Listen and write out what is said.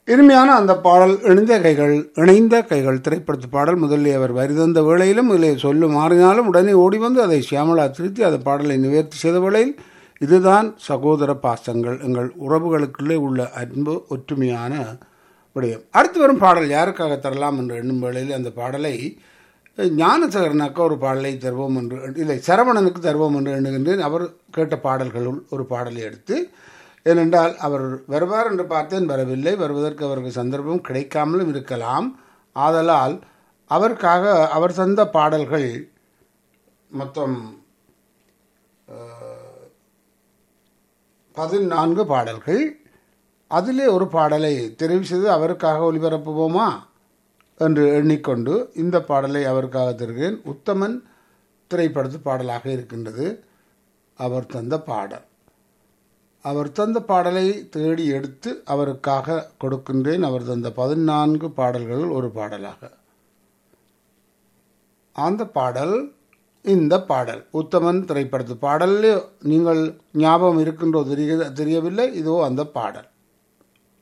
இனிமையான அந்த பாடல் இணைந்த கைகள் இணைந்த கைகள் திரைப்படத்து பாடல் முதலில் அவர் வரிதந்த வேளையிலும் இதில் சொல்லு மாறினாலும் உடனே ஓடி வந்து அதை சியாமலா திருத்தி அந்த பாடலை நிவர்த்தி செய்த வேளையில் இதுதான் சகோதர பாசங்கள் எங்கள் உறவுகளுக்குள்ளே உள்ள அன்பு ஒற்றுமையான விடயம் அடுத்து வரும் பாடல் யாருக்காக தரலாம் என்று எண்ணும் வேளையில் அந்த பாடலை ஞானசகரனுக்கு ஒரு பாடலை தருவோம் என்று இல்லை சரவணனுக்கு தருவோம் என்று எண்ணுகின்றேன் அவர் கேட்ட பாடல்களுள் ஒரு பாடலை எடுத்து ஏனென்றால் அவர் வருவார் என்று பார்த்தேன் வரவில்லை வருவதற்கு அவருக்கு சந்தர்ப்பம் கிடைக்காமலும் இருக்கலாம் ஆதலால் அவருக்காக அவர் தந்த பாடல்கள் மொத்தம் பதினான்கு பாடல்கள் அதிலே ஒரு பாடலை தெரிவு செய்து அவருக்காக ஒளிபரப்புவோமா என்று எண்ணிக்கொண்டு இந்த பாடலை அவருக்காக தருகிறேன் உத்தமன் திரைப்படத்து பாடலாக இருக்கின்றது அவர் தந்த பாடல் அவர் தந்த பாடலை தேடி எடுத்து அவருக்காக கொடுக்கின்றேன் அவர் தந்த பதினான்கு பாடல்கள் ஒரு பாடலாக அந்த பாடல் இந்த பாடல் உத்தமன் திரைப்படத்து பாடலில் நீங்கள் ஞாபகம் இருக்கின்றோ தெரிய தெரியவில்லை இதோ அந்த பாடல்